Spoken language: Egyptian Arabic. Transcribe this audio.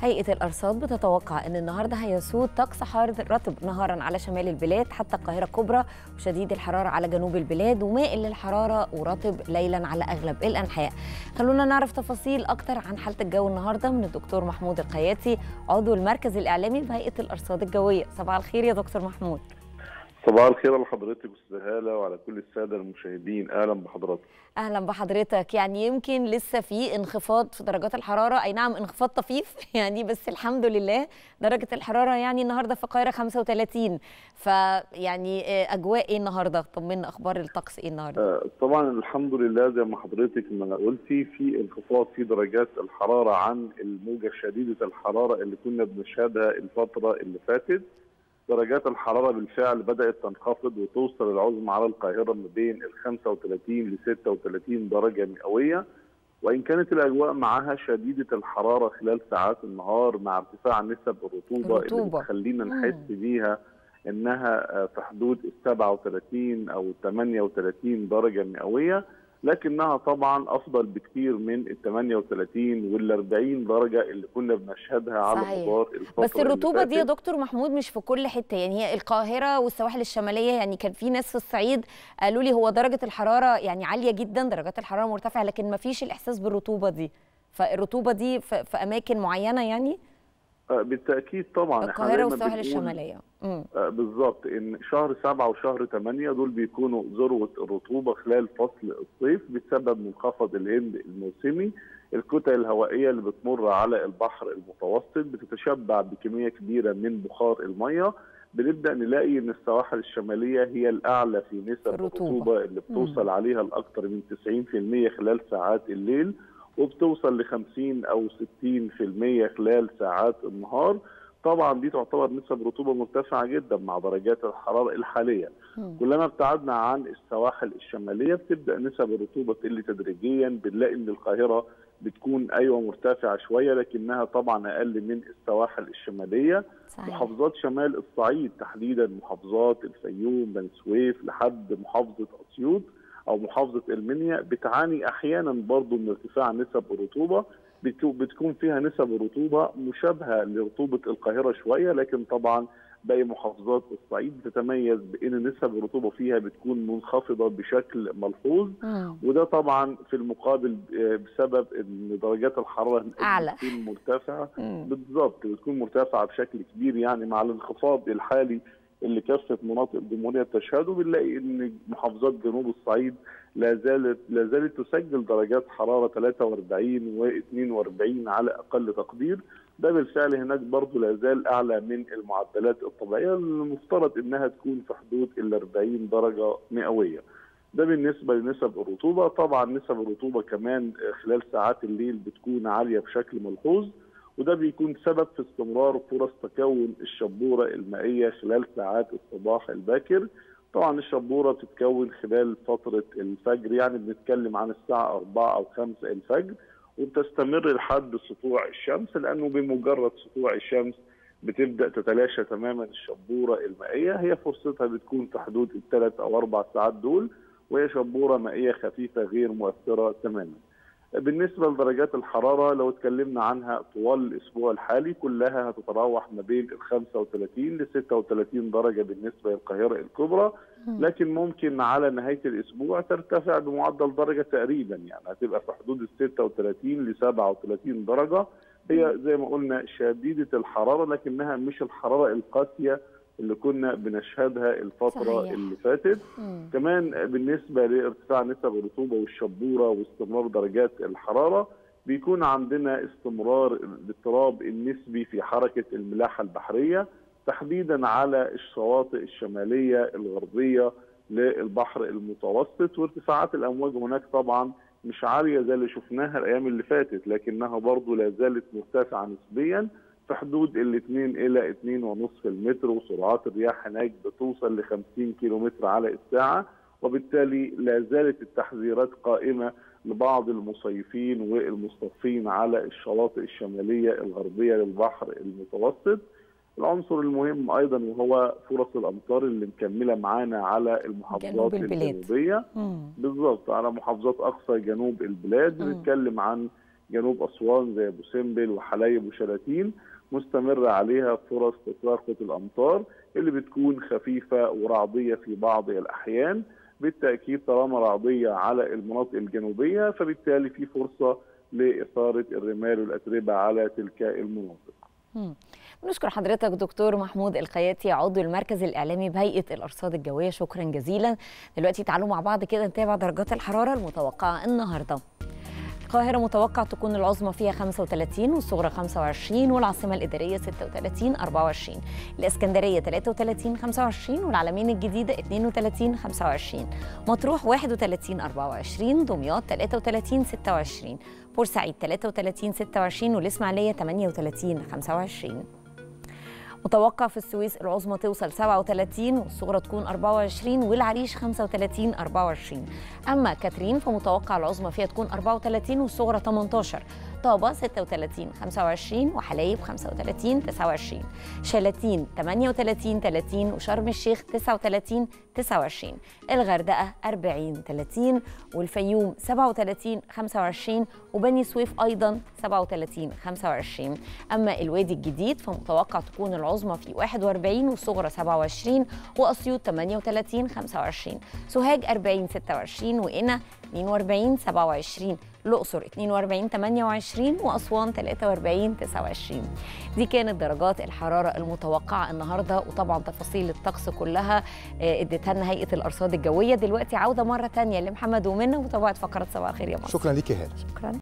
هيئة الأرصاد بتتوقع أن النهاردة هيسود طقس حار رطب نهارا على شمال البلاد حتى القاهرة الكبرى وشديد الحرارة على جنوب البلاد ومائل للحرارة ورطب ليلا على أغلب الأنحاء خلونا نعرف تفاصيل أكتر عن حالة الجو النهاردة من الدكتور محمود القياتي عضو المركز الإعلامي بهيئة الأرصاد الجوية صباح الخير يا دكتور محمود صباح الخير لحضرتك استاذ هاله وعلى كل الساده المشاهدين اهلا بحضرتك اهلا بحضرتك يعني يمكن لسه في انخفاض في درجات الحراره اي نعم انخفاض طفيف يعني بس الحمد لله درجه الحراره يعني النهارده في القاهره 35 فيعني اجواء ايه النهارده طمنا اخبار الطقس ايه النهارده آه طبعا الحمد لله زي ما حضرتك ما قلتي في انخفاض في درجات الحراره عن الموجه شديده الحراره اللي كنا بنشهدها الفتره اللي فاتت درجات الحراره بالفعل بدات تنخفض وتوصل العظمى على القاهره ما بين ال 35 ل 36 درجه مئويه وان كانت الاجواء معها شديده الحراره خلال ساعات النهار مع ارتفاع نسب الرطوبه, الرطوبة. اللي بتخلينا نحس بيها انها في حدود ال 37 او 38 درجه مئويه لكنها طبعا افضل بكثير من ال 38 وال 40 درجه اللي كنا بنشهدها على صحيح. مدار الفتره بس الرطوبه اللي دي يا فاتت. دكتور محمود مش في كل حته يعني هي القاهره والسواحل الشماليه يعني كان في ناس في الصعيد قالوا لي هو درجه الحراره يعني عاليه جدا درجات الحراره مرتفعه لكن ما فيش الاحساس بالرطوبه دي فالرطوبه دي في, في اماكن معينه يعني آه، بالتاكيد طبعا إحنا القاهره دايماً والسواحل بنقول، الشماليه امم آه، بالظبط ان شهر سبعة وشهر ثمانية دول بيكونوا ذروه الرطوبه خلال فصل الصيف بسبب منخفض الهند الموسمي الكتل الهوائيه اللي بتمر على البحر المتوسط بتتشبع بكميه كبيره من بخار الميه بنبدا نلاقي ان السواحل الشماليه هي الاعلى في نسب الرطوبة. الرطوبه اللي بتوصل عليها لاكثر من 90% خلال ساعات الليل وبتوصل ل 50 او 60% خلال ساعات النهار طبعا دي تعتبر نسب رطوبه مرتفعه جدا مع درجات الحراره الحاليه مم. كلما ابتعدنا عن السواحل الشماليه بتبدا نسب الرطوبه تقل تدريجيا بنلاقي ان القاهره بتكون ايوه مرتفعه شويه لكنها طبعا اقل من السواحل الشماليه صحيح محافظات شمال الصعيد تحديدا محافظات الفيوم بني سويف لحد محافظه اسيوط او محافظه المنيا بتعاني احيانا برضو من ارتفاع نسب الرطوبه بتو- بتكون فيها نسب الرطوبه مشابهه لرطوبه القاهره شويه لكن طبعا باقي محافظات الصعيد بتتميز بان نسب الرطوبه فيها بتكون منخفضه بشكل ملحوظ مم. وده طبعا في المقابل آه، بسبب ان درجات الحراره أعلى. بتكون مرتفعه مم. بالضبط بتكون مرتفعه بشكل كبير يعني مع الانخفاض الحالي اللي كافه مناطق الجمهوريه بتشهده بنلاقي ان محافظات جنوب الصعيد لا زالت لا زالت تسجل درجات حراره 43 و42 على اقل تقدير ده بالفعل هناك برضه لا زال اعلى من المعدلات الطبيعيه اللي المفترض انها تكون في حدود ال 40 درجه مئويه. ده بالنسبه لنسب الرطوبه، طبعا نسب الرطوبه كمان خلال ساعات الليل بتكون عاليه بشكل ملحوظ وده بيكون سبب في استمرار فرص تكون الشبوره المائيه خلال ساعات الصباح الباكر. طبعا الشبوره بتتكون خلال فتره الفجر يعني بنتكلم عن الساعه 4 او 5 الفجر وبتستمر لحد سطوع الشمس لانه بمجرد سطوع الشمس بتبدا تتلاشى تماما الشبوره المائيه هي فرصتها بتكون في حدود الثلاث او اربع ساعات دول وهي شبوره مائيه خفيفه غير مؤثره تماما. بالنسبه لدرجات الحراره لو اتكلمنا عنها طوال الاسبوع الحالي كلها هتتراوح ما بين ال 35 ل 36 درجه بالنسبه للقاهره الكبرى لكن ممكن على نهايه الاسبوع ترتفع بمعدل درجه تقريبا يعني هتبقى في حدود ال 36 ل 37 درجه هي زي ما قلنا شديده الحراره لكنها مش الحراره القاسيه اللي كنا بنشهدها الفتره صحيح. اللي فاتت مم. كمان بالنسبه لارتفاع نسب الرطوبه والشبوره واستمرار درجات الحراره بيكون عندنا استمرار الاضطراب النسبي في حركه الملاحه البحريه تحديدا على الشواطئ الشماليه الغربيه للبحر المتوسط وارتفاعات الامواج هناك طبعا مش عاليه زي اللي شفناها الايام اللي فاتت لكنها برضه لا زالت مرتفعه نسبيا في حدود ال 2 الى 2.5 المتر وسرعات الرياح هناك بتوصل ل 50 كيلومتر على الساعه وبالتالي لا زالت التحذيرات قائمه لبعض المصيفين والمصطفين على الشواطئ الشماليه الغربيه للبحر المتوسط العنصر المهم ايضا وهو فرص الامطار اللي مكمله معانا على المحافظات جنوب البلاد. الجنوبيه مم. بالظبط على محافظات اقصى جنوب البلاد مم. بنتكلم عن جنوب اسوان زي ابو سمبل وحلايب وشلاتين مستمره عليها فرص تساقط الامطار اللي بتكون خفيفه ورعديه في بعض الاحيان بالتاكيد طالما رعديه على المناطق الجنوبيه فبالتالي في فرصه لاثاره الرمال والاتربه على تلك المناطق. بنشكر حضرتك دكتور محمود الخياتي عضو المركز الاعلامي بهيئه الارصاد الجويه شكرا جزيلا دلوقتي تعالوا مع بعض كده نتابع درجات الحراره المتوقعه النهارده القاهرة متوقع تكون العظمى فيها 35 والصغرى 25 والعاصمة الإدارية 36 24 الإسكندرية 33 25 والعلمين الجديدة 32 25 مطروح 31 24 دمياط 33 26 بورسعيد 33 26 والإسماعيلية 38 25 متوقع في السويس العظمى توصل 37 والصغرى تكون 24 والعريش 35 24 اما كاترين فمتوقع العظمى فيها تكون 34 والصغرى 18 طابة 36 25 وحلايب 35 29 شلاتين 38 30 وشرم الشيخ 39 29 الغردقة 40 30 والفيوم 37 25 وبني سويف أيضا 37 25 أما الوادي الجديد فمتوقع تكون العظمى في 41 والصغرى 27 وأسيوط 38 25 سوهاج 40 26 وقنا 42 27 الأقصر 42 28 وأسوان 43 29 دي كانت درجات الحرارة المتوقعة النهاردة وطبعا تفاصيل الطقس كلها اديتها لنا هيئة الأرصاد الجوية دلوقتي عودة مرة تانية لمحمد ومنى ومتابعة فقرات صباح الخير يا مصر شكرا ليك يا هاني شكرا